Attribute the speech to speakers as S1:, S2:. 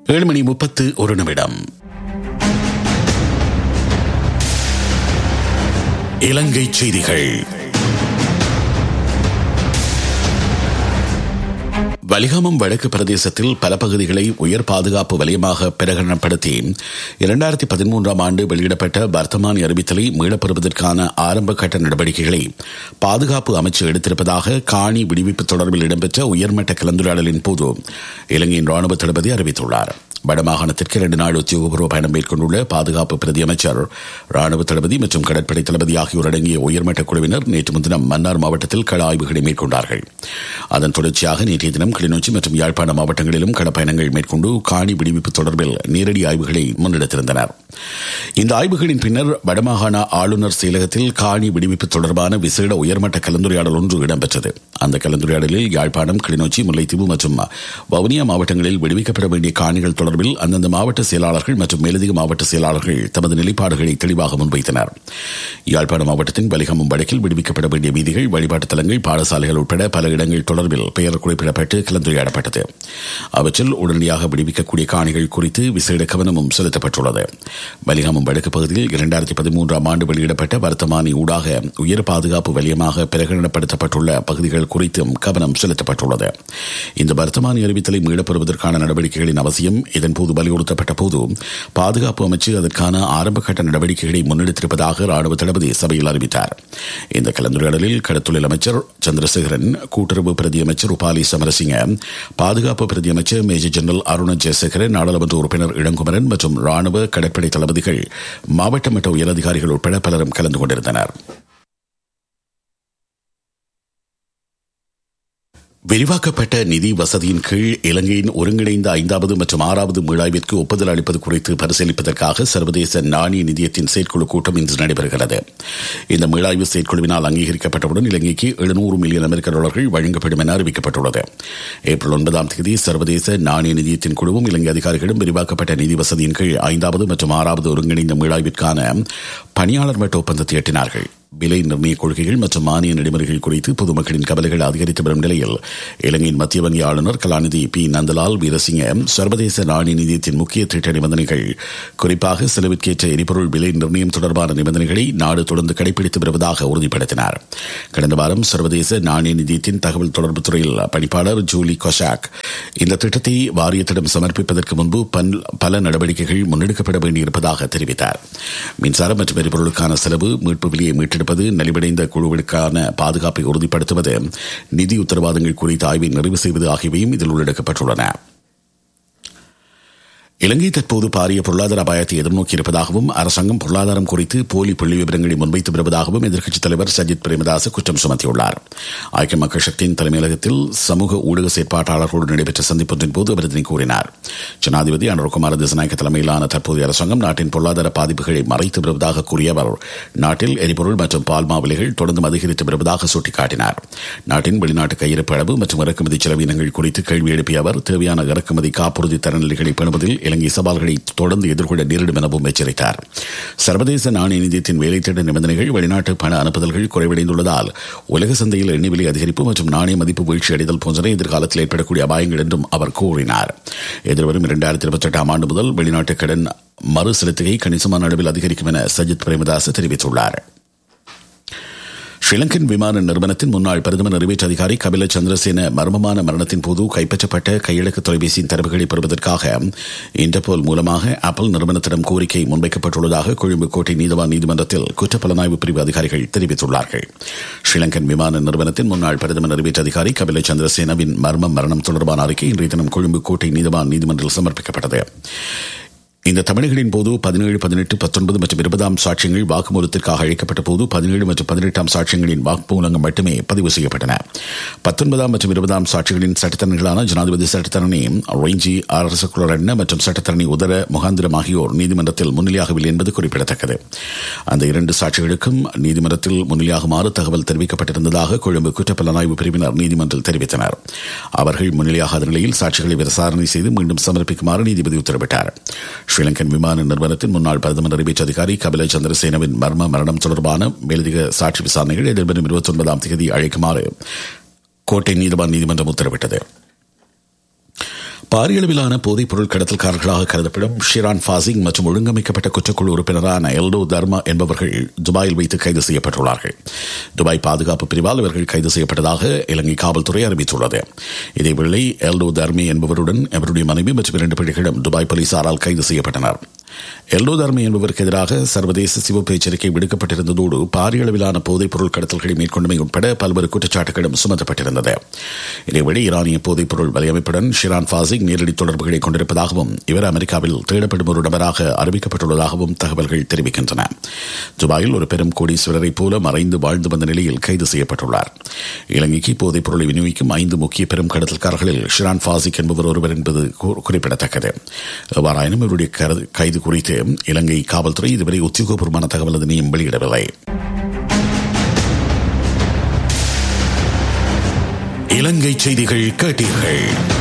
S1: ஏழு மணி முப்பத்து ஒரு நிமிடம் இலங்கை செய்திகள் வலிகாமம் வடக்கு பிரதேசத்தில் பல பகுதிகளை உயர் பாதுகாப்பு வலயமாக பிரகடனப்படுத்தி இரண்டாயிரத்தி பதிமூன்றாம் ஆண்டு வெளியிடப்பட்ட வர்த்தமானி அறிவித்தலை மீளப்பெறுவதற்கான ஆரம்ப கட்ட நடவடிக்கைகளை பாதுகாப்பு அமைச்சு எடுத்திருப்பதாக காணி விடுவிப்பு தொடர்பில் இடம்பெற்ற உயர்மட்ட கலந்துரையாடலின் போது இலங்கையின் ராணுவ தளபதி அறிவித்துள்ளார் வடமாகாணத்திற்கு இரண்டு நாள் உத்தியோகபூர்வ பயணம் மேற்கொண்டுள்ள பாதுகாப்பு பிரதி அமைச்சர் ராணுவ தளபதி மற்றும் கடற்படை தளபதி ஆகியோர் அடங்கிய உயர்மட்ட குழுவினர் நேற்று முன்தினம் மன்னார் மாவட்டத்தில் கள ஆய்வுகளை மேற்கொண்டார்கள் அதன் தொடர்ச்சியாக நேற்றைய தினம் கிளிநொச்சி மற்றும் யாழ்ப்பாண மாவட்டங்களிலும் களப்பயணங்கள் மேற்கொண்டு காணி விடுவிப்பு தொடர்பில் நேரடி ஆய்வுகளை முன்னெடுத்திருந்தனர் இந்த ஆய்வுகளின் பின்னர் வடமாகாண ஆளுநர் செயலகத்தில் காணி விடுவிப்பு தொடர்பான விசேட உயர்மட்ட கலந்துரையாடல் ஒன்று இடம்பெற்றது அந்த கலந்துரையாடலில் யாழ்ப்பாணம் கிளிநொச்சி முல்லைத்தீவு மற்றும் வவுனியா மாவட்டங்களில் விடுவிக்கப்பட வேண்டிய காணிகள் தொடர்பில் அந்தந்த மாவட்ட செயலாளர்கள் மற்றும் மேலதிக மாவட்ட செயலாளர்கள் தமது நிலைப்பாடுகளை தெளிவாக முன்வைத்தனர் யாழ்ப்பாண மாவட்டத்தின் பலிகமும் வடக்கில் விடுவிக்கப்பட வேண்டிய வீதிகள் வழிபாட்டுத் தலங்கள் பாடசாலைகள் உட்பட பல இடங்கள் தொடர்பில் பெயர் குறிப்பிடப்பட்டு கலந்துரையாடப்பட்டது அவற்றில் உடனடியாக விடுவிக்கக்கூடிய காணிகள் குறித்து விசேட கவனமும் செலுத்தப்பட்டுள்ளது பலிகாமம் வடக்கு பகுதியில் இரண்டாயிரத்தி பதிமூன்றாம் ஆண்டு வெளியிடப்பட்ட வர்த்தமானி ஊடாக உயர் பாதுகாப்பு வலயமாக பிரகடனப்படுத்தப்பட்டுள்ள பகுதிகள் குறித்தும் கவனம் செலுத்தப்பட்டுள்ளது இந்த வர்த்தமானி அறிவித்தலை மீளப்பெறுவதற்கான நடவடிக்கைகளின் அவசியம் இதன்போது வலியுறுத்தப்பட்ட போது பாதுகாப்பு அமைச்சு அதற்கான ஆரம்பகட்ட நடவடிக்கைகளை முன்னெடுத்திருப்பதாக ராணுவ தளபதி சபையில் அறிவித்தார் இந்த கலந்துரையாடலில் கடத்தொழில் அமைச்சர் சந்திரசேகரன் கூட்டுறவு பிரதி அமைச்சர் உபாலி சமரசிங்க பாதுகாப்பு பிரதி அமைச்சர் மேஜர் ஜெனரல் அருண ஜெயசேகரன் நாடாளுமன்ற உறுப்பினர் இளங்குமரன் மற்றும் ராணுவ கடற்படை தளபதிகள் மாவட்ட மட்ட உயரதிகாரிகள் உட்பட பலரும் கலந்து கொண்டிருந்தனர் விரிவாக்கப்பட்ட நிதி வசதியின் கீழ் இலங்கையின் ஒருங்கிணைந்த ஐந்தாவது மற்றும் ஆறாவது மீளாய்விற்கு ஒப்புதல் அளிப்பது குறித்து பரிசீலிப்பதற்காக சர்வதேச நாணய நிதியத்தின் செயற்குழு கூட்டம் இன்று நடைபெறுகிறது இந்த மீளாய்வு செயற்குழுவினால் அங்கீகரிக்கப்பட்டவுடன் இலங்கைக்கு எழுநூறு மில்லியன் அமெரிக்க டாலர்கள் வழங்கப்படும் என அறிவிக்கப்பட்டுள்ளது ஏப்ரல் ஒன்பதாம் தேதி சர்வதேச நாணய நிதியத்தின் குழுவும் இலங்கை அதிகாரிகளும் விரிவாக்கப்பட்ட நிதி வசதியின் கீழ் ஐந்தாவது மற்றும் ஆறாவது ஒருங்கிணைந்த மீளாய்விற்கான பணியாளர் மட்ட ஒப்பந்தத்தை எட்டினார்கள் விலை நிர்ணய கொள்கைகள் மற்றும் மானிய நடைமுறைகள் குறித்து பொதுமக்களின் கவலைகள் அதிகரித்து வரும் நிலையில் இலங்கையின் மத்திய வங்கி ஆளுநர் கலாநிதி பி நந்தலால் வீரசிங்க சர்வதேச நாணய நிதியத்தின் முக்கிய திட்ட நிபந்தனைகள் குறிப்பாக செலவிற்கேற்ற எரிபொருள் விலை நிர்ணயம் தொடர்பான நிபந்தனைகளை நாடு தொடர்ந்து கடைபிடித்து வருவதாக உறுதிப்படுத்தினார் கடந்த வாரம் சர்வதேச நாணய நிதியத்தின் தகவல் தொடர்பு துறையில் பணிப்பாளர் ஜூலி கொஷாக் இந்த திட்டத்தை வாரியத்திடம் சமர்ப்பிப்பதற்கு முன்பு பல நடவடிக்கைகள் முன்னெடுக்கப்பட வேண்டியிருப்பதாக தெரிவித்தார் மின்சாரம் மற்றும் எரிபொருளுக்கான செலவு மீட்பு விலையை மீட்டெடுப்பது நலிவடைந்த குழுவிற்கான பாதுகாப்பை உறுதிப்படுத்துவது நிதி உத்தரவாதங்கள் குறித்த ஆய்வை நிறைவு செய்வது ஆகியவையும் இதில் உள்ளடக்கப்பட்டுள்ளன இலங்கை தற்போது பாரிய பொருளாதார அபாயத்தை எதிர்நோக்கி இருப்பதாகவும் அரசாங்கம் பொருளாதாரம் குறித்து போலி புள்ளி விவரங்களை முன்வைத்து வருவதாகவும் எதிர்க்கட்சித் தலைவர் சஜித் பிரேமதாஸ் குற்றம் சுமத்தியுள்ளார் ஐக்கிய மக்கள் சக்தியின் தலைமையகத்தில் சமூக ஊடக செயற்பாட்டாளர்களோடு நடைபெற்ற சந்திப்பொன்றின் போது அவர் இதனை கூறினார் ஜனாதிபதி அனுர்குமார் திசநாயக்க தலைமையிலான தற்போதைய அரசாங்கம் நாட்டின் பொருளாதார பாதிப்புகளை மறைத்து வருவதாக கூறிய அவர் நாட்டில் எரிபொருள் மற்றும் பால்மா விலைகள் தொடர்ந்து அதிகரித்து வருவதாக சுட்டிக்காட்டினார் நாட்டின் வெளிநாட்டு கையிருப்பு அளவு மற்றும் இறக்குமதி செலவினங்கள் குறித்து கேள்வி எழுப்பிய அவர் தேவையான இறக்குமதி காப்புறுதி தரநிலைகளை பெறுவதில் இலங்கை சவால்களை தொடர்ந்து எதிர்கொள்ள நேரிடும் எனவும் எச்சரித்தார் சர்வதேச நாணய நிதியத்தின் வேலை திட்ட நிபந்தனைகள் வெளிநாட்டு பண அனுப்புதல்கள் குறைவடைந்துள்ளதால் உலக சந்தையில் எண்ணெய் விலை அதிகரிப்பு மற்றும் நாணய மதிப்பு வீழ்ச்சி அடைதல் போன்றன எதிர்காலத்தில் ஏற்படக்கூடிய அபாயங்கள் என்றும் அவர் கூறினார் எதிர்வரும் இரண்டாயிரத்தி இருபத்தி எட்டாம் ஆண்டு முதல் வெளிநாட்டு கடன் மறு செலுத்துகை கணிசமான அளவில் அதிகரிக்கும் என சஜித் பிரேமதாஸ் தெரிவித்துள்ளார் ஸ்ரீலங்கன் விமான நிறுவனத்தின் முன்னாள் பிரதமர் நிறைவேற்று அதிகாரி கபில சந்திரசேன மர்மமான மரணத்தின் போது கைப்பற்றப்பட்ட கையடக்கு தொலைபேசியின் தரவுகளை பெறுவதற்காக இன்டர்போல் மூலமாக ஆப்பிள் நிறுவனத்திடம் கோரிக்கை முன்வைக்கப்பட்டுள்ளதாக கொழும்பு கோட்டை நீதவான் நீதிமன்றத்தில் குற்றப்புலனாய்வு பிரிவு அதிகாரிகள் தெரிவித்துள்ளார்கள் ஸ்ரீலங்கன் விமான நிறுவனத்தின் முன்னாள் பிரதமர் நிறைவேற்று அதிகாரி கபில சந்திரசேனவின் மர்ம மரணம் தொடர்பான அறிக்கை இன்றைய தினம் கொழும்பு கோட்டை நீதவான் நீதிமன்றத்தில் சமர்ப்பிக்கப்பட்டது இந்த தமிழர்களின் போது பதினேழு பதினெட்டு பத்தொன்பது மற்றும் இருபதாம் சாட்சியங்கள் வாக்குமூலத்திற்காக அழைக்கப்பட்ட போது பதினேழு மற்றும் பதினெட்டாம் சாட்சியங்களின் வாக்குமூலங்கள் மட்டுமே பதிவு செய்யப்பட்டன பத்தொன்பதாம் மற்றும் இருபதாம் சாட்சிகளின் சட்டத்தரணிகளான ஜனாதிபதி சட்டத்தரணி ரேஞ்சி அரசு குளரண்ண மற்றும் சட்டத்தரணி உதர முகாந்திரம் ஆகியோர் நீதிமன்றத்தில் முன்னிலையாகவில்லை என்பது குறிப்பிடத்தக்கது அந்த இரண்டு சாட்சிகளுக்கும் நீதிமன்றத்தில் முன்னிலையாகுமாறு தகவல் தெரிவிக்கப்பட்டிருந்ததாக கொழும்பு குற்றப்புலனாய்வு பிரிவினர் நீதிமன்றில் தெரிவித்தனர் அவர்கள் முன்னிலையாகாத நிலையில் சாட்சிகளை விசாரணை செய்து மீண்டும் சமர்ப்பிக்குமாறு நீதிபதி உத்தரவிட்டார் ஸ்ரீலங்கன் விமான நிறுவனத்தின் முன்னாள் பிரதமர் நிறைவேற்று அதிகாரி கபில சந்திரசேனவின் மர்ம மரணம் தொடர்பான மேலதிக சாட்சி விசாரணைகள் எதிர்வரும் இருபத்தி ஒன்பதாம் தேதி அழைக்குமாறு கோட்டை நீதிவான் நீதிமன்றம் உத்தரவிட்டது பாரிய அளவிலான போதைப் பொருள் கடத்தல்காரர்களாக கருதப்படும் ஷிரான் ஃபாசிங் மற்றும் ஒழுங்கமைக்கப்பட்ட குற்றக்குழு உறுப்பினரான எல்டோ தர்மா என்பவர்கள் துபாயில் வைத்து கைது செய்யப்பட்டுள்ளார்கள் துபாய் பாதுகாப்பு பிரிவால் இவர்கள் கைது செய்யப்பட்டதாக இலங்கை காவல்துறை அறிவித்துள்ளது இதேவேளை எல்டோ தர்மி என்பவருடன் அவருடைய மனைவி மற்றும் இரண்டு பிள்ளைகளும் துபாய் போலீசாரால் கைது செய்யப்பட்டனர் எல்டோ தர்மி என்பவருக்கு எதிராக சர்வதேச சிவப்பு எச்சரிக்கை விடுக்கப்பட்டிருந்ததோடு பாரிய அளவிலான போதைப் பொருள் கடத்தல்களை மேற்கொண்டமை உட்பட பல்வேறு குற்றச்சாட்டுகளும் சுமத்தப்பட்டிருந்தது இதேவேளை ஈரானிய போதைப் பொருள் வலையமைப்புடன் ஷிரான் ஃபாசிக் நேரடி தொடர்புகளை கொண்டிருப்பதாகவும் இவர் அமெரிக்காவில் தேடப்படும் ஒரு நபராக அறிவிக்கப்பட்டுள்ளதாகவும் தகவல்கள் தெரிவிக்கின்றன துபாயில் ஒரு பெரும் கோடீஸ்வரரைப் போல மறைந்து வாழ்ந்து வந்த நிலையில் கைது செய்யப்பட்டுள்ளார் இலங்கைக்கு போதைப் பொருளை விநியோகிக்கும் ஐந்து முக்கிய பெரும் கடத்தல்காரர்களில் ஷிரான் ஃபாசிக் என்பவர் ஒருவர் என்பது குறிப்பிடத்தக்கது எவ்வாறாயினும் இவருடைய கைது குறித்து இலங்கை காவல்துறை இதுவரை உத்தியோகபூர்வமான தகவல் அதனையும் வெளியிடவில்லை இலங்கை செய்திகள் கேட்டீர்கள்